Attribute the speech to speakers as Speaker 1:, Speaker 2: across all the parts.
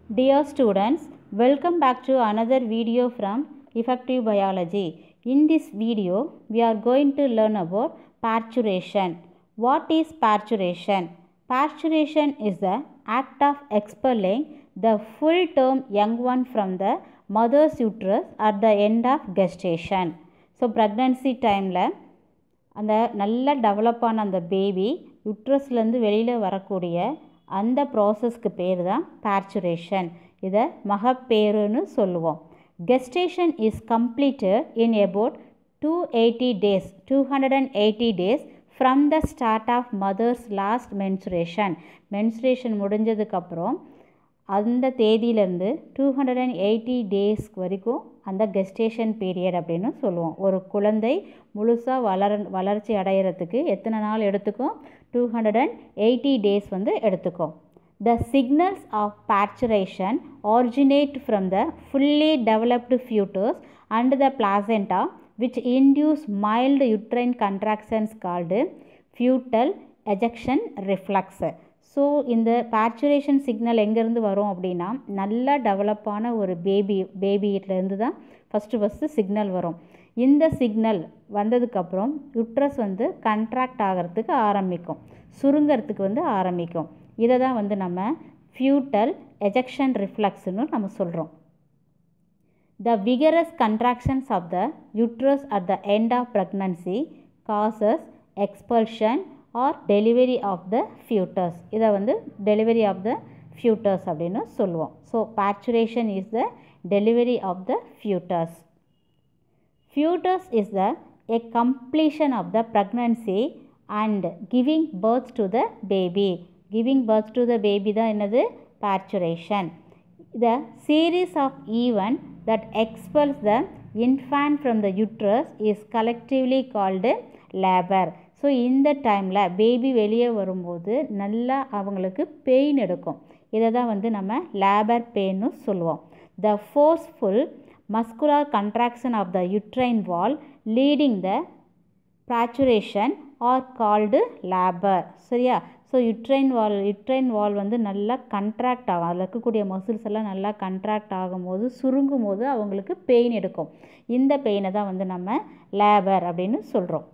Speaker 1: Dear students, welcome back to another video from Effective Biology. In this video, we are going to learn about parturition. What is parturition? Parturition is the act of expelling the full term young one from the mother's uterus at the end of gestation. So, pregnancy timeல அந்த நல்லா develop ஆன அந்த baby யுட்ரஸ்லேருந்து வெளியில் வரக்கூடிய அந்த ப்ராசஸ்க்கு பேர் தான் பேர்ச்சுரேஷன் இதை மகப்பேறுன்னு சொல்லுவோம் gestation is completed in about two eighty days two hundred and eighty days from the start of mother's last menstruation menstruation முடிஞ்சதுக்கப்புறம் அந்த தேதியிலேருந்து two hundred and eighty days வரைக்கும் அந்த கெஸ்டேஷன் பீரியட் அப்படின்னு சொல்லுவோம் ஒரு குழந்தை முழுசாக வளர வளர்ச்சி அடையிறதுக்கு எத்தனை நாள் எடுத்துக்கும் two hundred and eighty days வந்து எடுத்துக்கும் the signals of parturition originate from the fully developed fetus and the placenta which induce mild uterine contractions called fetal ejection reflex so இந்த பேர்ச்சுரேஷன் சிக்னல் எங்கேருந்து வரும் அப்படின்னா நல்லா டெவலப்பான ஒரு பேபி பேபியிலேருந்து தான் first first signal வரும் இந்த சிக்னல் வந்ததுக்கப்புறம் யுட்ரஸ் வந்து கண்ட்ராக்ட் ஆகிறதுக்கு ஆரம்பிக்கும் சுருங்கிறதுக்கு வந்து ஆரம்பிக்கும் இதை தான் வந்து நம்ம ஃபியூட்டல் எஜெக்ஷன் ரிஃப்ளக்ஸ்னு நம்ம சொல்கிறோம் the vigorous contractions of the uterus at the end of pregnancy causes expulsion or delivery of the fetus இதை வந்து டெலிவரி ஆஃப் த ஃபியூட்டர்ஸ் அப்படின்னு சொல்லுவோம் so parturition is the delivery of the fetus fetus is the a completion of the pregnancy and giving birth to the baby giving birth to the baby தான் என்னது parturition the series of event that expels the infant from the uterus is collectively called labour so இந்த டைமில் baby வெளியே வரும்போது நல்லா அவங்களுக்கு pain எடுக்கும் இதை தான் வந்து நம்ம லேபர் பெயின்னு சொல்லுவோம் the forceful muscular contraction of the uterine wall leading the parturition are called labour சரியா so uterine wall uterine wall வந்து நல்லா கண்ட்ராக்ட் ஆகும் அதில் இருக்கக்கூடிய மசில்ஸ் எல்லாம் நல்லா கண்ட்ராக்ட் ஆகும்போது சுருங்கும் போது அவங்களுக்கு பெயின் எடுக்கும் இந்த பெயினை தான் வந்து நம்ம லேபர் அப்படின்னு சொல்கிறோம்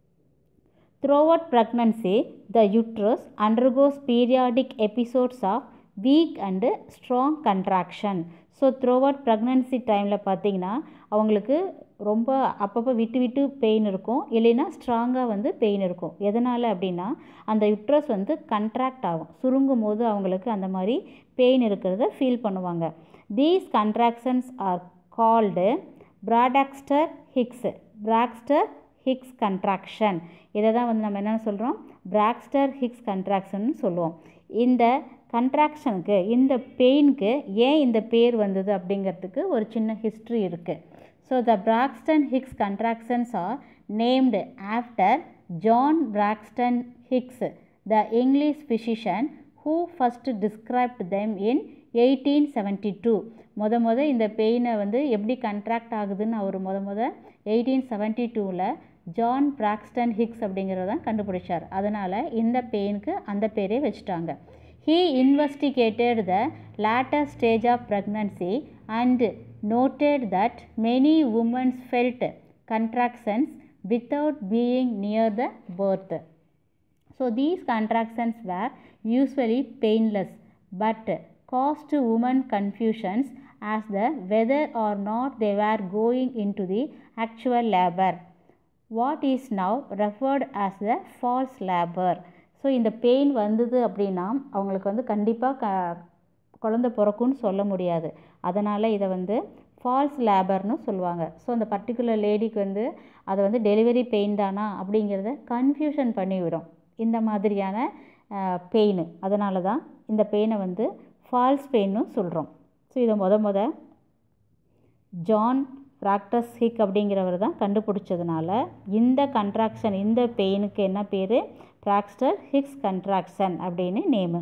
Speaker 1: Throughout pregnancy, the uterus undergoes periodic episodes of weak and strong contraction. So throughout pregnancy டைமில் பார்த்தீங்கன்னா அவங்களுக்கு ரொம்ப அப்பப்போ விட்டு விட்டு பெயின் இருக்கும் இல்லைன்னா ஸ்ட்ராங்காக வந்து பெயின் இருக்கும் எதனால் அப்படின்னா அந்த யுட்ரஸ் வந்து கண்ட்ராக்ட் ஆகும் சுருங்கும் போது அவங்களுக்கு அந்த மாதிரி பெயின் இருக்கிறத ஃபீல் பண்ணுவாங்க these contractions are called Braxton Hicks Braxton Hicks contraction இதை தான் வந்து நம்ம என்ன சொல்கிறோம் பிராக்ஸ்டர் ஹிக்ஸ் கண்ட்ராக்ஷன் சொல்லுவோம் இந்த கண்ட்ராக்ஷனுக்கு இந்த பெயினுக்கு ஏன் இந்த பேர் வந்தது அப்படிங்கிறதுக்கு ஒரு சின்ன ஹிஸ்ட்ரி இருக்குது so the Braxton Hicks contractions are named after John Braxton Hicks the English physician who first described them in eighteen seventy two முத முத இந்த பெயினை வந்து எப்படி கண்ட்ராக்ட் ஆகுதுன்னு அவர் முத முத எயிட்டீன் செவன்ட்டி டூவில் ஜான் பிராக்ஸ்டன் ஹிக்ஸ் அப்படிங்கிறத தான் கண்டுபிடிச்சார் அதனால் இந்த பெயினுக்கு அந்த பேரே வச்சுட்டாங்க he investigated the later stage of pregnancy and noted that many womens felt contractions without being near the birth so these contractions were usually painless but caused women confusions as the whether or not they were going into the actual labor what is now referred as the false labor ஸோ இந்த pain வந்தது அப்படின்னா அவங்களுக்கு வந்து கண்டிப்பாக க குழந்த பிறக்கும்னு சொல்ல முடியாது அதனால் இதை வந்து ஃபால்ஸ் லேபர்னு சொல்லுவாங்க ஸோ அந்த பர்டிகுலர் லேடிக்கு வந்து அதை வந்து டெலிவரி பெயின் தானா அப்படிங்கிறத கன்ஃபியூஷன் பண்ணிவிடும் இந்த மாதிரியான பெயின் அதனால தான் இந்த பெயினை வந்து ஃபால்ஸ் பெயின்னு சொல்கிறோம் ஸோ இதை முத முத ஜான் ப்ராக்டஸ் ஹிக் அப்படிங்கிறவர் தான் கண்டுபிடிச்சதுனால இந்த கண்ட்ராக்ஷன் இந்த பெயினுக்கு என்ன பேர் ப்ராக்ஸ்டர் ஹிக்ஸ் கண்ட்ராக்ஷன் அப்படின்னு name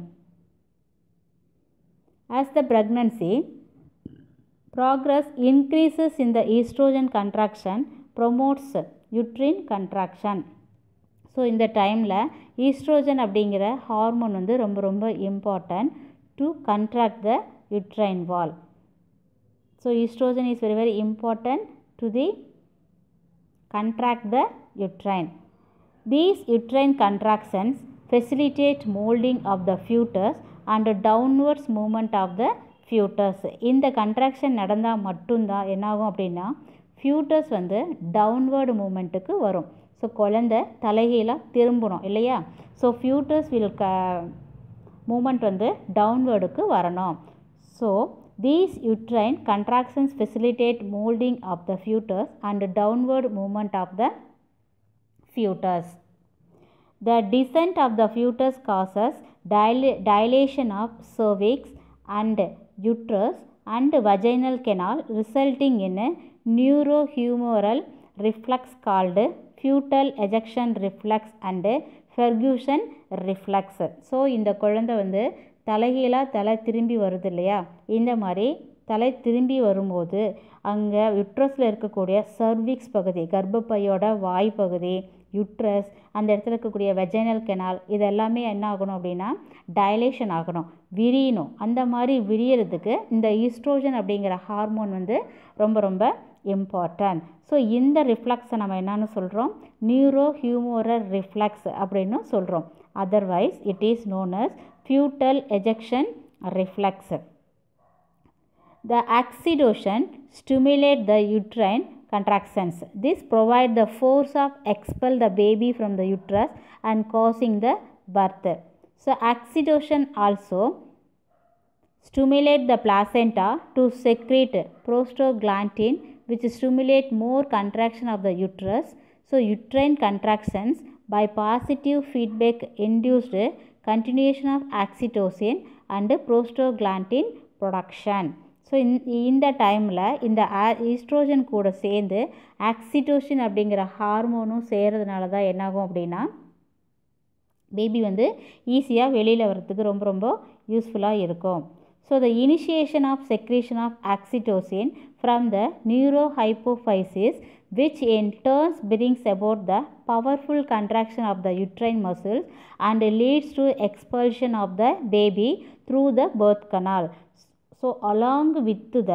Speaker 1: as the pregnancy progress increases in the estrogen contraction promotes uterine contraction so இந்த டைமில் ஈஸ்ட்ரோஜன் அப்படிங்கிற ஹார்மோன் வந்து ரொம்ப ரொம்ப important to contract the uterine wall. So estrogen is very very important to the contract the uterine. These uterine contractions facilitate molding of the fetus and downwards movement of the fetus. இந்த contraction நடந்தால் மட்டும்தான் என்னாகும் அப்படின்னா ஃபியூட்டஸ் வந்து downward மூமெண்ட்டுக்கு வரும் so குழந்த தலைகீழாக திரும்பணும் இல்லையா ஸோ ஃபியூட்டஸ் வில் க மூமெண்ட் வந்து டவுன்வேர்டுக்கு வரணும் so these uterine contractions facilitate moulding of the fetus and downward movement of the fetus. The descent of the fetus causes dil- dilation of cervix and uterus and vaginal canal resulting in a neurohumoral reflex called fetal ejection reflex and Ferguson reflex. So இந்த குழந்தை வந்து தலைகீழாக தலை திரும்பி வருது இல்லையா இந்த மாதிரி தலை திரும்பி வரும்போது அங்கே யுட்ரஸில் இருக்கக்கூடிய சர்விக்ஸ் பகுதி கர்ப்பப்பையோட வாய் பகுதி யுட்ரஸ் அந்த இடத்துல இருக்கக்கூடிய வெஜைனல் கெனால் இது எல்லாமே என்ன ஆகணும் அப்படின்னா டைலேஷன் ஆகணும் விரியணும் அந்த மாதிரி விரியறதுக்கு இந்த ஈஸ்ட்ரோஜன் அப்படிங்கிற ஹார்மோன் வந்து ரொம்ப ரொம்ப இம்பார்ட்டன்ட் ஸோ இந்த ரிஃப்ளக்ஸை நம்ம என்னன்னு சொல்கிறோம் நியூரோ ஹியூமோரல் ரிஃப்ளக்ஸ் அப்படின்னு சொல்கிறோம் otherwise it is known as fetal ejection reflex The oxytocin stimulate the uterine contractions. This provide the force of expel the baby from the uterus and causing the birth. So oxytocin also stimulate the placenta to secrete prostaglandin which stimulate more contraction of the uterus. So uterine contractions by positive feedback induced continuation of oxytocin and prostaglandin production. So இந்த டைமில் இந்த oestrogen கூட சேர்ந்து ஆக்சிடோஷன் அப்படிங்கிற ஹார்மோனும் சேர்றதுனால தான் என்னாகும் அப்படின்னா baby வந்து ஈஸியாக வெளியில் வர்றதுக்கு ரொம்ப ரொம்ப யூஸ்ஃபுல்லாக இருக்கும் so the initiation of secretion of oxytocin from the neurohypophysis which in turns brings about the powerful contraction of the uterine muscles and leads to expulsion of the baby through the birth canal. So along with the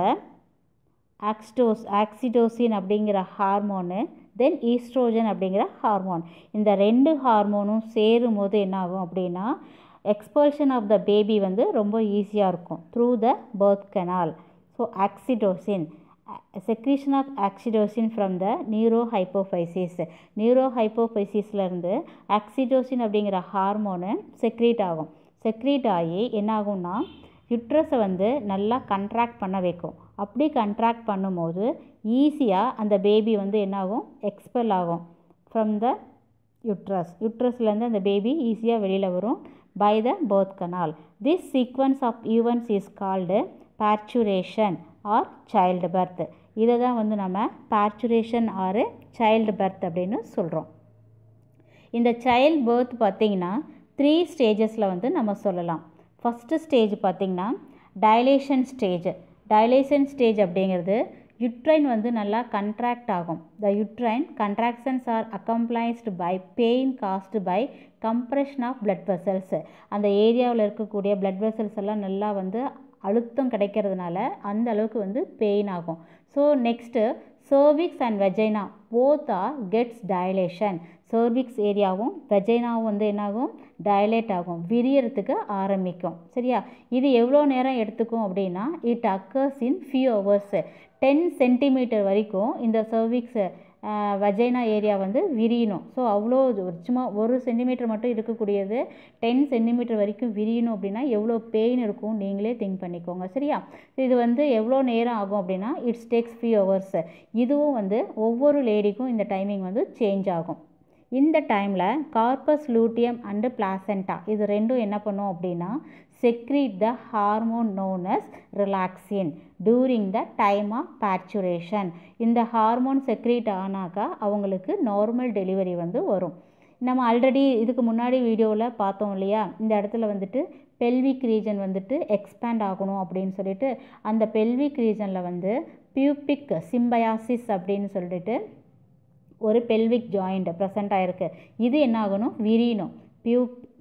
Speaker 1: oxytocin oxytocin அப்படிங்கிற hormone then estrogen அப்படிங்கிற hormone இந்த ரெண்டு ஹார்மோனும் சேரும் போது என்ன ஆகும் அப்படின்னா expulsion of the baby வந்து ரொம்ப ஈஸியாக இருக்கும் through the birth canal so oxytocin secretion of oxytocin from the neuro hypophysis neuro ஹைப்போஃபைசிஸ்லேருந்து ஆக்சிடோசின் அப்படிங்கிற ஹார்மோனு செக்ரீட் ஆகும் செக்ரீட் ஆகி என்ன ஆகும்னா யுட்ரஸை வந்து நல்லா கண்ட்ராக்ட் பண்ண வைக்கும் அப்படி கண்ட்ராக்ட் பண்ணும்போது ஈஸியாக அந்த பேபி வந்து என்னாகும் எக்ஸ்பெல் ஆகும் ஃப்ரம் த யுட்ரஸ் யுட்ரஸ்லேருந்து அந்த பேபி ஈஸியாக வெளியில் வரும் by the birth canal this sequence of events is called parturition or child birth இதை தான் வந்து நம்ம பார்ச்சுரேஷன் ஆர் சைல்டு பர்த் அப்படின்னு சொல்கிறோம் இந்த சைல்டு பர்த் பார்த்திங்கன்னா த்ரீ ஸ்டேஜஸில் வந்து நம்ம சொல்லலாம் ஃபஸ்ட்டு ஸ்டேஜ் பார்த்திங்கன்னா டைலேஷன் ஸ்டேஜ் டைலேஷன் ஸ்டேஜ் அப்படிங்கிறது யுட்ரைன் வந்து நல்லா கண்ட்ராக்ட் ஆகும் the uterine contractions are accomplished by pain caused by compression of blood vessels அந்த ஏரியாவில் இருக்கக்கூடிய பிளட் வெசல்ஸ் எல்லாம் நல்லா வந்து அழுத்தம் கிடைக்கிறதுனால அந்த அளவுக்கு வந்து பெயின் ஆகும் so next cervix and vagina both are gets dilation cervix ஏரியாவும் வெஜைனாவும் வந்து என்னாகும் டைலேட் ஆகும் விரியறதுக்கு ஆரம்பிக்கும் சரியா இது எவ்வளோ நேரம் எடுத்துக்கும் அப்படின்னா it occurs in few hours ten centimetre வரைக்கும் இந்த சர்விக்ஸ் வஜைனா ஏரியா வந்து விரியணும் ஸோ அவ்வளோ சும்மா ஒரு சென்டிமீட்டர் மட்டும் இருக்கக்கூடியது டென் சென்டிமீட்டர் வரைக்கும் விரியணும் அப்படின்னா எவ்வளோ பெயின் இருக்கும் நீங்களே திங்க் பண்ணிக்கோங்க சரியா இது வந்து எவ்வளோ நேரம் ஆகும் அப்படின்னா இட்ஸ் டேக்ஸ் ஃபியூ ஹவர்ஸ் இதுவும் வந்து ஒவ்வொரு லேடிக்கும் இந்த டைமிங் வந்து சேஞ்ச் ஆகும் இந்த டைமில் கார்பஸ் லூட்டியம் அண்டு பிளாசண்டா இது ரெண்டும் என்ன பண்ணும் அப்படின்னா secrete the hormone known as relaxin during the time of parturition இந்த ஹார்மோன் செக்ரீட் ஆனாக்கா அவங்களுக்கு நார்மல் டெலிவரி வந்து வரும் நம்ம ஆல்ரெடி இதுக்கு முன்னாடி வீடியோவில் பார்த்தோம் இல்லையா இந்த இடத்துல வந்துட்டு பெல்விக் ரீஜன் வந்துட்டு எக்ஸ்பேண்ட் ஆகணும் அப்படின்னு சொல்லிட்டு அந்த பெல்விக் ரீஜனில் வந்து பியூபிக் சிம்பயாசிஸ் அப்படின்னு சொல்லிட்டு ஒரு பெல்விக் ஜாயிண்ட் ப்ரெசண்ட் ஆகிருக்கு இது என்ன ஆகணும் விரியணும் பியூ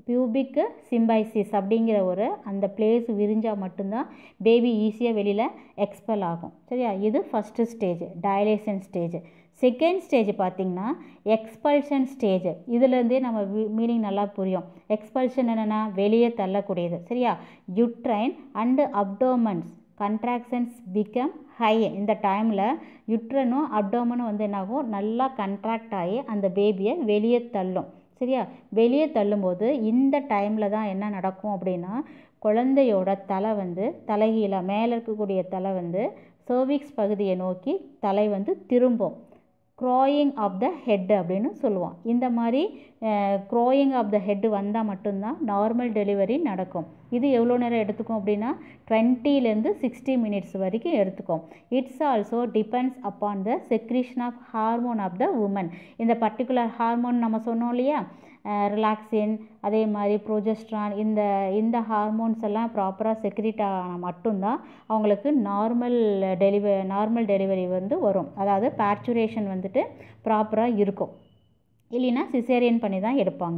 Speaker 1: பியூபிக் சிம்பைசிஸ் அப்படிங்கிற ஒரு அந்த பிளேஸ் விரிஞ்சால் மட்டும்தான் பேபி ஈஸியாக வெளியில் எக்ஸ்பெல் ஆகும் சரியா இது first stage dilation stage second stage பார்த்திங்கன்னா எக்ஸ்பல்ஷன் ஸ்டேஜ் இதுலேருந்தே நம்ம மீனிங் நல்லா புரியும் எக்ஸ்பல்ஷன் என்னென்னா வெளியே தள்ளக்கூடியது சரியா uterine and abdomens contractions become high இந்த டைமில் யுட்ரனும் அப்டோமனும் வந்து என்னாகும் நல்லா கன்ட்ராக்ட் ஆகி அந்த பேபியை வெளியே தள்ளும் சரியா வெளியே தள்ளும்போது இந்த டைமில் தான் என்ன நடக்கும் அப்படின்னா குழந்தையோட தலை வந்து தலைகீழாக மேலே இருக்கக்கூடிய தலை வந்து சர்விக்ஸ் பகுதியை நோக்கி தலை வந்து திரும்பும் க்ரோயிங் ஆஃப் த ஹெட் அப்படின்னு சொல்லுவோம் இந்த மாதிரி க்ரோயிங் ஆஃப் த ஹெட் வந்தால் மட்டும்தான் நார்மல் டெலிவரி நடக்கும் இது எவ்வளோ நேரம் எடுத்துக்கும் அப்படின்னா டுவெண்ட்டிலேருந்து சிக்ஸ்டி மினிட்ஸ் வரைக்கும் எடுத்துக்கும் it's also depends upon the secretion of hormone of the woman இந்த பர்டிகுலர் ஹார்மோன் நம்ம சொன்னோம் இல்லையா ரிலாக்ஸின் அதே மாதிரி ப்ரோஜெஸ்ட்ரான் இந்த இந்த ஹார்மோன்ஸ் எல்லாம் ப்ராப்பராக செக்ரிட் ஆனால் மட்டும்தான் அவங்களுக்கு நார்மல் டெலிவரி நார்மல் டெலிவரி வந்து வரும் அதாவது பேர்ச்சுரேஷன் வந்துட்டு ப்ராப்பராக இருக்கும் இல்லைன்னா சிசேரியன் பண்ணி தான் எடுப்பாங்க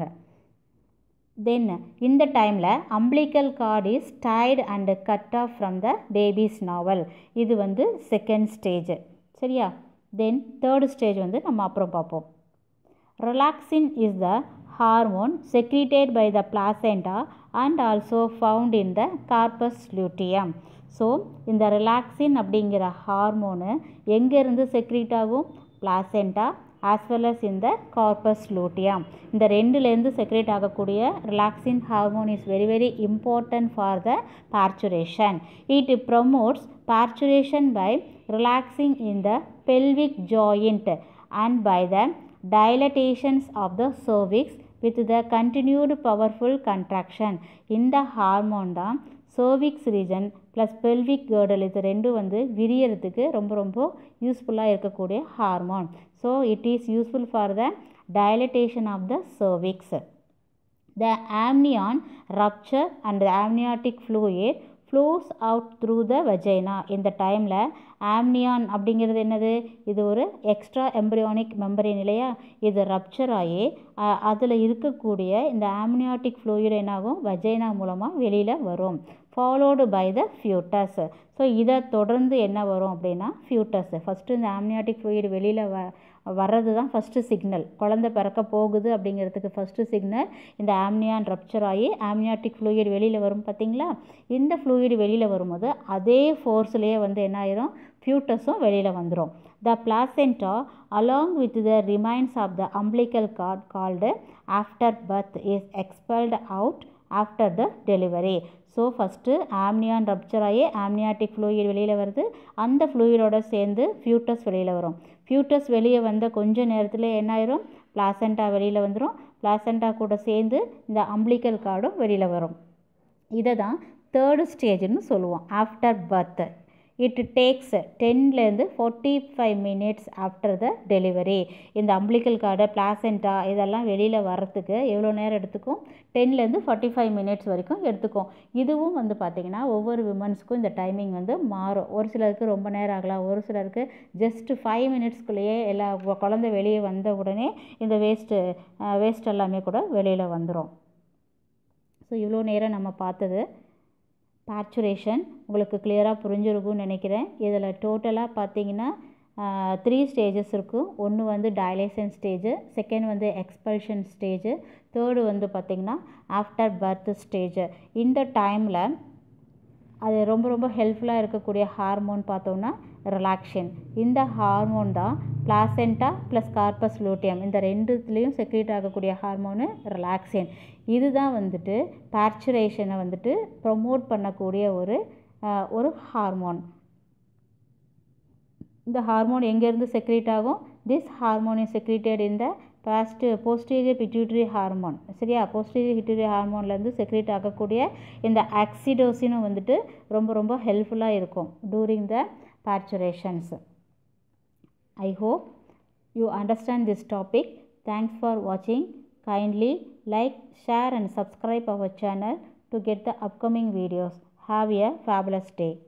Speaker 1: தென் இந்த டைமில் umbilical cord is tied and cut off from the baby's navel இது வந்து செகண்ட் ஸ்டேஜ் சரியா தென் தேர்டு ஸ்டேஜ் வந்து நம்ம அப்புறம் பார்ப்போம் relaxin is the hormone secreted by the placenta and also found in the corpus luteum so இந்த relaxin அப்படிங்கிற hormone எங்கேருந்து செக்ரீட் ஆகும் பிளாசெண்டா ஆஸ் வெல் அஸ் இந்த கார்பஸ் லூட்டியம் இந்த ரெண்டுலேருந்து செக்ரேட் ஆகக்கூடிய relaxin hormone is very very important for the parturition it promotes parturition by relaxing in the pelvic joint and by the dilatations of the cervix with the continued powerful contraction இந்த ஹார்மோன் தான் cervix region plus pelvic girdle இது ரெண்டும் வந்து விரியறதுக்கு ரொம்ப ரொம்ப யூஸ்ஃபுல்லாக இருக்கக்கூடிய hormone so it is useful for the dilatation of the cervix the amnion rupture and the amniotic fluid flows out through the vagina இந்த டைமில் ஆம்னியான் அப்படிங்கிறது என்னது இது ஒரு எக்ஸ்ட்ரா எம்ப்ரியானிக் மெம்பரின் இல்லையா இது ரப்சர் ஆகி அதில் இருக்கக்கூடிய இந்த ஆம்னியாட்டிக் ஃப்ளூயிட் என்னாகும் வஜைனா மூலமாக வெளியில் வரும் followed by the fetus so இதை தொடர்ந்து என்ன வரும் அப்படின்னா ஃபியூட்டஸ் ஃபஸ்ட்டு இந்த ஆம்னியாட்டிக் ஃப்ளூயிட் வெளியில் வ வர்றது தான் ஃபஸ்ட்டு சிக்னல் குழந்த பிறக்க போகுது அப்படிங்கிறதுக்கு ஃபஸ்ட்டு சிக்னல் இந்த ஆம்னியான் ரப்சர் ஆகி ஆம்னியாட்டிக் ஃப்ளூயிட் வெளியில் வரும் பார்த்தீங்களா இந்த ஃப்ளூயிட் வெளியில் வரும்போது அதே ஃபோர்ஸ்லேயே வந்து என்ன ஆயிரும் ஃபியூட்டஸும் வெளியில் வந்துடும் the placenta along with the remains of the umbilical cord called after birth is expelled out after the delivery so first amnion rupture ஆகி ஆம்னியாட்டிக் ஃப்ளூயிட் வெளியில் வருது அந்த ஃப்ளூயிடோட சேர்ந்து ஃபியூட்டஸ் வெளியில் வரும் ஃபியூட்டஸ் வெளியே வந்த கொஞ்ச நேரத்தில் என்ன ஆயிரும் பிளாசென்டா வெளியில் வந்துடும் பிளாசென்டா கூட சேர்ந்து இந்த அம்பிளிக்கல் கார்டும் வெளியில் வரும் இதை தான் தேர்டு ஸ்டேஜ்னு சொல்லுவோம் ஆஃப்டர் பர்த் இட் டேக்ஸ் டென்லேருந்து forty five minutes after the delivery இந்த அம்பிளிக்கல் கார்டு பிளாசென்டா இதெல்லாம் வெளியில் வர்றதுக்கு எவ்வளோ நேரம் எடுத்துக்கும் டென்லேருந்து ஃபார்ட்டி ஃபைவ் மினிட்ஸ் வரைக்கும் எடுத்துக்கும் இதுவும் வந்து பார்த்திங்கன்னா ஒவ்வொரு விமன்ஸ்க்கும் இந்த டைமிங் வந்து மாறும் ஒரு சிலருக்கு ரொம்ப நேரம் ஆகலாம் ஒரு சிலருக்கு ஜஸ்ட் ஃபைவ் மினிட்ஸ்க்குள்ளேயே எல்லா குழந்தை வெளியே வந்த உடனே இந்த வேஸ்ட்டு வேஸ்ட் எல்லாமே கூட வெளியில் வந்துடும் ஸோ இவ்வளோ நேரம் நம்ம பார்த்தது பேச்சுரேஷன் உங்களுக்கு கிளியராக புரிஞ்சிருக்கும்னு நினைக்கிறேன் இதில் டோட்டலாக பார்த்தீங்கன்னா த்ரீ ஸ்டேஜஸ் இருக்கும் ஒன்று வந்து டயலேஷன் ஸ்டேஜு செகண்ட் வந்து எக்ஸ்பல்ஷன் ஸ்டேஜு தேர்டு வந்து பார்த்திங்கன்னா ஆஃப்டர் பர்த் ஸ்டேஜு இந்த டைமில் அது ரொம்ப ரொம்ப ஹெல்ப்ஃபுல்லாக இருக்கக்கூடிய ஹார்மோன் பார்த்தோம்னா ரிலாக்ஷன் இந்த ஹார்மோன் தான் பிளாசென்டா ப்ளஸ் கார்பஸ் லூட்டியம் இந்த ரெண்டுத்துலேயும் செக்ரேட் ஆகக்கூடிய ஹார்மோனு ரிலாக்ஸின் இதுதான் வந்துட்டு பேர்ச்சுரேஷனை வந்துட்டு ப்ரொமோட் பண்ணக்கூடிய ஒரு ஒரு ஹார்மோன் இந்த ஹார்மோன் எங்கேருந்து செக்ரேட் ஆகும் திஸ் ஹார்மோன் இஸ் செக்ரேட்டட் இந்த பாஸ்ட்டு போஸ்டீரியர் பிட்யூட்ரி ஹார்மோன் சரியா போஸ்டீரியர் பிட்யூட்ரி ஹார்மோன்லேருந்து செக்ரேட் ஆகக்கூடிய இந்த ஆக்சிடோசினும் வந்துட்டு ரொம்ப ரொம்ப ஹெல்ப்ஃபுல்லாக இருக்கும் during the parturitions I hope you understand this topic thanks for வாட்சிங் kindly like share and subscribe our channel to get the upcoming videos have a fabulous day